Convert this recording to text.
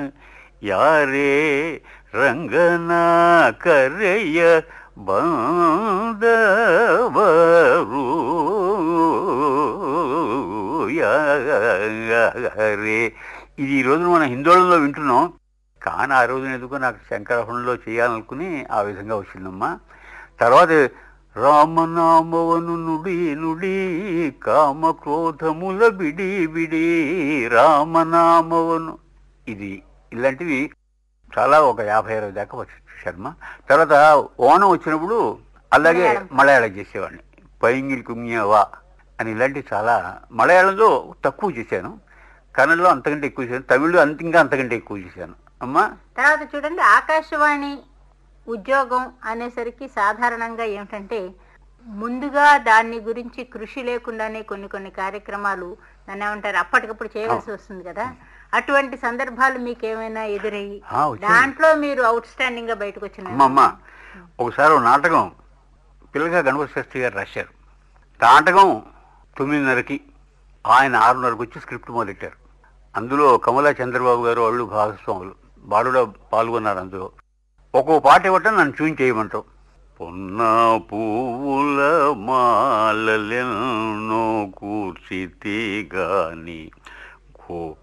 ಯಾರೇ ರಂಗನ ಕರೆಯ ಬಂದವರು యారే ఇది ఈ రోజున మన హిందోళంలో వింటున్నాం కానీ ఆ రోజున ఎందుకో నాకు శంకరహరణలో చేయాలనుకుని ఆ విధంగా వచ్చిందమ్మా తర్వాత రామనామవను నుడి నుడి కామ క్రోధముల బిడి బిడి రామనామవను ఇది ఇలాంటివి చాలా ఒక యాభై అరవై దాకా వచ్చి శర్మ తర్వాత ఓణం వచ్చినప్పుడు అలాగే మలయాళం. మలయాళం చేసేవాడిని పైంగిల్ కుమ్యవా అని ఇలాంటివి చాలా మలయాళంలో తక్కువ చేశాను కన్నడలో అంతకంటే ఎక్కువ చేశాను తమిళ్లో అంత ఇంకా అంతకంటే ఎక్కువ చేశాను అమ్మా తర్వాత చూడండి ఆకాశవాణి ఉద్యోగం అనేసరికి సాధారణంగా ఏమిటంటే ముందుగా దాని గురించి కృషి లేకుండానే కొన్ని కొన్ని కార్యక్రమాలు దాన్ని ఏమంటారు అప్పటికప్పుడు చేయవలసి వస్తుంది కదా అటువంటి సందర్భాలు మీకు ఏమైనా ఎదురయ్యి ఆ, వచ్చాయి. దాంట్లో మీరు అవుట్ స్టాండింగ్ గా బయటకు వచ్చిన అమ్మ అమ్మ ఒకసారి ఓ నాటకం పిల్లగా గణపతి శాస్త్రి గారు రాశారు నాటకం తొమ్మిదిన్నరకి ఆయన ఆరున్నరకు వచ్చి స్క్రిప్ట్ మొదలెట్టారు అందులో కమలా చంద్రబాబు గారు వాళ్ళు భాగస్వాములు వాళ్ళు కూడా పాల్గొన్నారు అందులో ఒక్కో పాట ఇవ్వటం నన్ను చూన్ చేయమంటావు పొన్న పువ్వుల మాలలెన్నో కూర్చితే గాని కో